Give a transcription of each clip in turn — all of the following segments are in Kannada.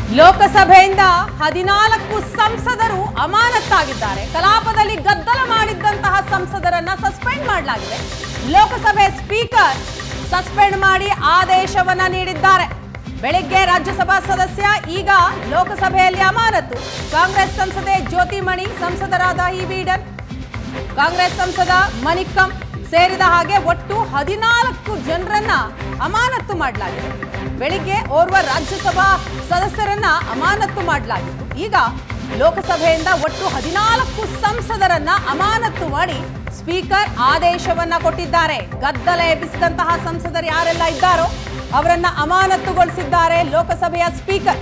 ಲೋಕಸಭೆಯಿಂದ ಹದಿನಾಲ್ಕು ಸಂಸದರು ಅಮಾನತ್ತಾಗಿದ್ದಾರೆ ಕಲಾಪದಲ್ಲಿ ಗದ್ದಲ ಮಾಡಿದ್ದಂತಹ ಸಂಸದರನ್ನ ಸಸ್ಪೆಂಡ್ ಮಾಡಲಾಗಿದೆ ಲೋಕಸಭೆ ಸ್ಪೀಕರ್ ಸಸ್ಪೆಂಡ್ ಮಾಡಿ ಆದೇಶವನ್ನ ನೀಡಿದ್ದಾರೆ ಬೆಳಿಗ್ಗೆ ರಾಜ್ಯಸಭಾ ಸದಸ್ಯ ಈಗ ಲೋಕಸಭೆಯಲ್ಲಿ ಅಮಾನತು ಕಾಂಗ್ರೆಸ್ ಸಂಸದೆ ಜ್ಯೋತಿಮಣಿ ಸಂಸದರಾದ ಇ ಬೀಡನ್ ಕಾಂಗ್ರೆಸ್ ಸಂಸದ ಮನಿಕ್ಕಂ ಸೇರಿದ ಹಾಗೆ ಒಟ್ಟು ಹದಿನಾಲ್ಕು ಜನರನ್ನ ಅಮಾನತು ಮಾಡಲಾಗಿದೆ ಬೆಳಿಗ್ಗೆ ಓರ್ವ ರಾಜ್ಯಸಭಾ ಸದಸ್ಯರನ್ನ ಅಮಾನತು ಮಾಡಲಾಗಿತ್ತು ಈಗ ಲೋಕಸಭೆಯಿಂದ ಒಟ್ಟು ಹದಿನಾಲ್ಕು ಸಂಸದರನ್ನ ಅಮಾನತು ಮಾಡಿ ಸ್ಪೀಕರ್ ಆದೇಶವನ್ನ ಕೊಟ್ಟಿದ್ದಾರೆ ಗದ್ದಲ ಎಬ್ಬಿಸಿದಂತಹ ಸಂಸದರು ಯಾರೆಲ್ಲ ಇದ್ದಾರೋ ಅವರನ್ನ ಅಮಾನತುಗೊಳಿಸಿದ್ದಾರೆ ಲೋಕಸಭೆಯ ಸ್ಪೀಕರ್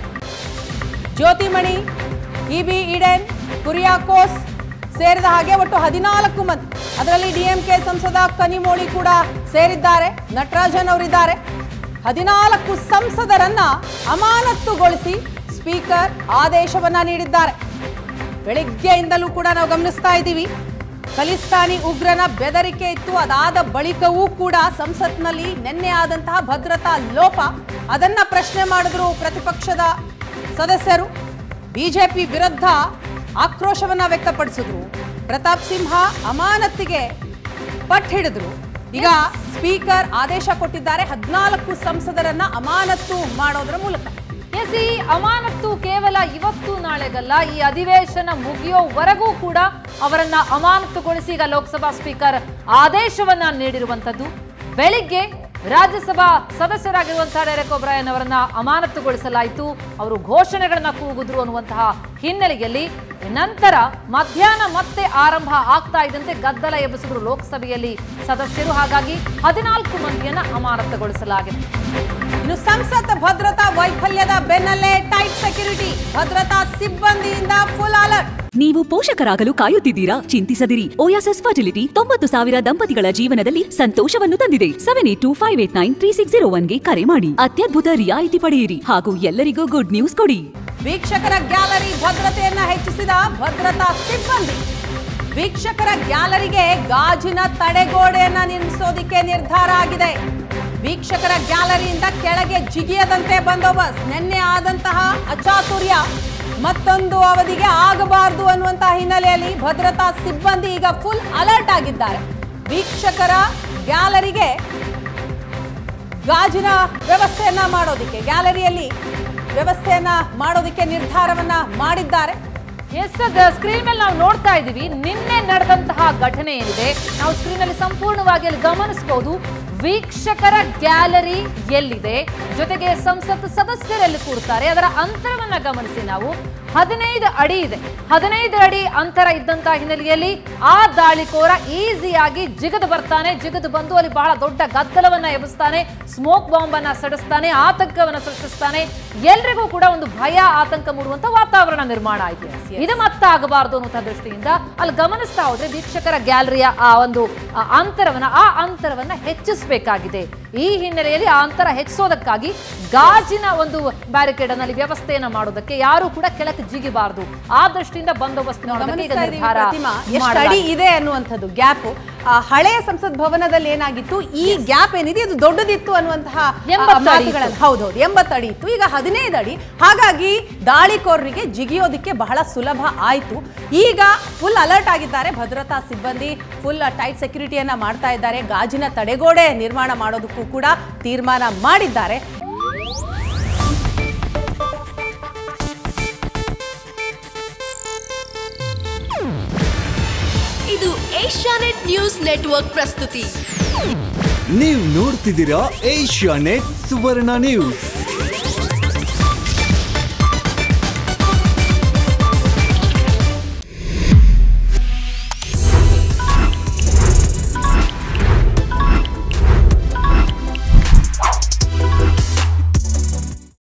ಜ್ಯೋತಿಮಣಿ ಇಬಿ ಈಡನ್ ಕುರಿಯಾಕೋಸ್ ಸೇರಿದ ಹಾಗೆ ಒಟ್ಟು ಹದಿನಾಲ್ಕು ಮಂದಿ ಅದರಲ್ಲಿ ಡಿಎಂಕೆ ಸಂಸದ ಕನಿಮೋಳಿ ಕೂಡ ಸೇರಿದ್ದಾರೆ ನಟರಾಜನ್ ಅವರಿದ್ದಾರೆ ಹದಿನಾಲ್ಕು ಸಂಸದರನ್ನ ಅಮಾನತುಗೊಳಿಸಿ ಸ್ಪೀಕರ್ ಆದೇಶವನ್ನ ನೀಡಿದ್ದಾರೆ ಬೆಳಿಗ್ಗೆಯಿಂದಲೂ ಕೂಡ ನಾವು ಗಮನಿಸ್ತಾ ಇದ್ದೀವಿ ಖಲಿಸ್ತಾನಿ ಉಗ್ರನ ಬೆದರಿಕೆ ಇತ್ತು ಅದಾದ ಬಳಿಕವೂ ಕೂಡ ಸಂಸತ್ನಲ್ಲಿ ನಿನ್ನೆ ಆದಂತಹ ಭದ್ರತಾ ಲೋಪ ಅದನ್ನ ಪ್ರಶ್ನೆ ಮಾಡಿದ್ರು ಪ್ರತಿಪಕ್ಷದ ಸದಸ್ಯರು ಬಿಜೆಪಿ ವಿರುದ್ಧ ಆಕ್ರೋಶವನ್ನ ವ್ಯಕ್ತಪಡಿಸಿದ್ರು ಪ್ರತಾಪ್ ಸಿಂಹ ಅಮಾನತಿಗೆ ಪಟ್ಟು ಹಿಡಿದ್ರು ಈಗ ಸ್ಪೀಕರ್ ಆದೇಶ ಕೊಟ್ಟಿದ್ದಾರೆ ಹದಿನಾಲ್ಕು ಸಂಸದರನ್ನ ಅಮಾನತು ಮಾಡೋದ್ರ ಮೂಲಕ ಎಸ್ ಈ ಅಮಾನತ್ತು ಕೇವಲ ಇವತ್ತು ನಾಳೆಗಲ್ಲ ಈ ಅಧಿವೇಶನ ಮುಗಿಯೋವರೆಗೂ ಕೂಡ ಅವರನ್ನ ಅಮಾನತುಗೊಳಿಸಿ ಈಗ ಲೋಕಸಭಾ ಸ್ಪೀಕರ್ ಆದೇಶವನ್ನ ನೀಡಿರುವಂತದ್ದು ಬೆಳಿಗ್ಗೆ ರಾಜ್ಯಸಭಾ ಸದಸ್ಯರಾಗಿರುವಂತಹ ಡೆರೆಕ್ ಒಬ್ರಾಯನ್ ಅವರನ್ನ ಅಮಾನತುಗೊಳಿಸಲಾಯಿತು ಅವರು ಘೋಷಣೆಗಳನ್ನ ಕೂಗಿದ್ರು ಅನ್ನುವಂತಹ ಹಿನ್ನೆಲೆಯಲ್ಲಿ ನಂತರ ಮಧ್ಯಾಹ್ನ ಮತ್ತೆ ಆರಂಭ ಆಗ್ತಾ ಇದ್ದಂತೆ ಗದ್ದಲ ಎಬ್ಬಿಸಿದ್ರು ಲೋಕಸಭೆಯಲ್ಲಿ ಸದಸ್ಯರು ಹಾಗಾಗಿ ಹದಿನಾಲ್ಕು ಮಂದಿಯನ್ನ ಅಮಾನತುಗೊಳಿಸಲಾಗಿದೆ ಇನ್ನು ಸಂಸತ್ ಭದ್ರತಾ ವೈಫಲ್ಯದ ಬೆನ್ನಲ್ಲೇ ಟೈಟ್ ಸೆಕ್ಯೂರಿಟಿ ಭದ್ರತಾ ಸಿಬ್ಬಂದಿಯಿಂದ ಫುಲ್ ಅಲರ್ಟ್ ನೀವು ಪೋಷಕರಾಗಲು ಕಾಯುತ್ತಿದ್ದೀರಾ ಚಿಂತಿಸದಿರಿ ಓಯಾಸಸ್ ಫರ್ಟಿಲಿಟಿ ತೊಂಬತ್ತು ಸಾವಿರ ದಂಪತಿಗಳ ಜೀವನದಲ್ಲಿ ಸಂತೋಷವನ್ನು ತಂದಿದೆ seven eight two five eight nine three six zero ಒನ್ಗೆ ಕರೆ ಮಾಡಿ ಅತ್ಯದ್ಭುತ ರಿಯಾಯಿತಿ ಪಡೆಯಿರಿ ಹಾಗೂ ಎಲ್ಲರಿಗೂ ಗುಡ್ ನ್ಯೂಸ್ ಕೊಡಿ ವೀಕ್ಷಕರ ಗ್ಯಾಲರಿ ಭದ್ರತೆಯನ್ನ ಹೆಚ್ಚಿಸಿದ ಭದ್ರತಾ ಸಿಬ್ಬಂದಿ ವೀಕ್ಷಕರ ಗ್ಯಾಲರಿಗೆ ಗಾಜಿನ ತಡೆಗೋಡೆಯನ್ನ ನಿರ್ಮಿಸೋದಿಕ್ಕೆ ನಿರ್ಧಾರ ಆಗಿದೆ ವೀಕ್ಷಕರ ಗ್ಯಾಲರಿಯಿಂದ ಕೆಳಗೆ ಜಿಗಿಯದಂತೆ ಬಂದೋಬಸ್ತ್ ನಿನ್ನೆ ಆದಂತಹ ಅಚಾತುರ್ಯ ಮತ್ತೊಂದು ಅವಧಿಗೆ ಆಗಬಾರದು ಅನ್ನುವಂತಹ ಹಿನ್ನೆಲೆಯಲ್ಲಿ ಭದ್ರತಾ ಸಿಬ್ಬಂದಿ ಈಗ ಫುಲ್ ಅಲರ್ಟ್ ಆಗಿದ್ದಾರೆ ವೀಕ್ಷಕರ ಗ್ಯಾಲರಿಗೆ ಗಾಜಿನ ವ್ಯವಸ್ಥೆಯನ್ನ ಮಾಡೋದಿಕ್ಕೆ ಗ್ಯಾಲರಿಯಲ್ಲಿ ವ್ಯವಸ್ಥೆಯನ್ನ ಮಾಡೋದಿಕ್ಕೆ ನಿರ್ಧಾರವನ್ನ ಮಾಡಿದ್ದಾರೆ ಎಸ್ ಅದ ಸ್ಕ್ರೀನ್ ಮೇಲೆ ನಾವು ನೋಡ್ತಾ ಇದ್ದೀವಿ ನಿನ್ನೆ ನಡೆದಂತಹ ಘಟನೆ ಏನಿದೆ ನಾವು ಸ್ಕ್ರೀನ್ ಅಲ್ಲಿ ಸಂಪೂರ್ಣವಾಗಿ ಅಲ್ಲಿ ಗಮನಿಸಬಹುದು ವೀಕ್ಷಕರ ಗ್ಯಾಲರಿ ಎಲ್ಲಿದೆ ಜೊತೆಗೆ ಸಂಸತ್ ಸದಸ್ಯರೆಲ್ಲಿ ಕೂರ್ತಾರೆ ಅದರ ಅಂತರವನ್ನ ಗಮನಿಸಿ ನಾವು ಹದಿನೈದು ಅಡಿ ಇದೆ ಹದಿನೈದು ಅಡಿ ಅಂತರ ಇದ್ದಂತಹ ಹಿನ್ನೆಲೆಯಲ್ಲಿ ಆ ದಾಳಿಕೋರ ಈಸಿಯಾಗಿ ಜಿಗಿದು ಬರ್ತಾನೆ ಜಿಗಿದು ಬಂದು ಅಲ್ಲಿ ಬಹಳ ದೊಡ್ಡ ಗದ್ದಲವನ್ನ ಎಬ್ಬಿಸ್ತಾನೆ ಸ್ಮೋಕ್ ಬಾಂಬ್ ಅನ್ನ ಸಡಿಸ್ತಾನೆ ಆತಂಕವನ್ನ ಸೃಷ್ಟಿಸ್ತಾನೆ ಎಲ್ರಿಗೂ ಕೂಡ ಒಂದು ಭಯ ಆತಂಕ ಮೂಡುವಂತ ವಾತಾವರಣ ನಿರ್ಮಾಣ ಆಯ್ತು ಇದು ಮತ್ತಾಗಬಾರದು ಅನ್ನುವಂಥ ದೃಷ್ಟಿಯಿಂದ ಅಲ್ಲಿ ಗಮನಿಸ್ತಾ ಹೋದ್ರೆ ವೀಕ್ಷಕರ ಗ್ಯಾಲರಿಯ ಆ ಒಂದು ಆ ಅಂತರವನ್ನ ಆ ಅಂತರವನ್ನ ಹೆಚ್ಚಿಸಬೇಕಾಗಿದೆ ಈ ಹಿನ್ನೆಲೆಯಲ್ಲಿ ಆ ಅಂತರ ಹೆಚ್ಚಿಸೋದಕ್ಕಾಗಿ ಗಾಜಿನ ಒಂದು ಬ್ಯಾರಿಕೇಡ್ ಅಲ್ಲಿ ವ್ಯವಸ್ಥೆಯನ್ನ ಮಾಡೋದಕ್ಕೆ ಯಾರು ಕೂಡ ಕೆಳಕ್ಕೆ ಜಿಗಿಬಾರದು ಆ ದೃಷ್ಟಿಯಿಂದ ಬಂದೋಬಸ್ತ್ ಮಾಡೋದಕ್ಕೆ ಈಗ ಗಮನಿಸ್ತಾ ಇದ್ದೀವಿ ನಿರ್ಧಾರ ಪ್ರತಿಮಾ ಎಷ್ಟು ಅಡಿ ಮಾಡಲಾಗಿದೆ. ಇದೆ ಅನ್ನುವಂಥದ್ದು ಗ್ಯಾಪ್ ಹಳೆಯ ಸಂಸತ್ ಭವನದಲ್ಲಿ ಏನಾಗಿತ್ತು ಈ ಗ್ಯಾಪ್ ಏನಿದೆ ಇದು ದೊಡ್ಡದಿತ್ತು ಅನ್ನುವಂತಹ ಆ, ಎಂಬತ್ತು ಅಡಿ ಮಾತುಗಳನ್ನು ಹೌದೌದು ಎಂಬತ್ತು ಅಡಿ ಇತ್ತು ಈಗ ಹದಿನೈದು ಅಡಿ ಹಾಗಾಗಿ ದಾಳಿಕೋರರಿಗೆ ಜಿಗಿಯೋದಿಕ್ಕೆ ಬಹಳ ಸುಲಭ ಆಯ್ತು ಈಗ ಫುಲ್ ಅಲರ್ಟ್ ಆಗಿದ್ದಾರೆ ಭದ್ರತಾ ಸಿಬ್ಬಂದಿ ಫುಲ್ ಟೈಟ್ ಸೆಕ್ಯೂರಿಟಿಯನ್ನ ಮಾಡ್ತಾ ಇದ್ದಾರೆ ಗಾಜಿನ ತಡೆಗೋಡೆ ನಿರ್ಮಾಣ ಮಾಡೋದಕ್ಕೂ ಕೂಡ ತೀರ್ಮಾನ ಮಾಡಿದ್ದಾರೆ ಇದು ಏಷ್ಯಾನೆಟ್ ನ್ಯೂಸ್ ನೆಟ್ವರ್ಕ್ ಪ್ರಸ್ತುತಿ ನೀವು ನೋಡ್ತಿದ್ದೀರಾ ಏಷ್ಯಾ ನೆಟ್ ಸುವರ್ಣ ನ್ಯೂಸ್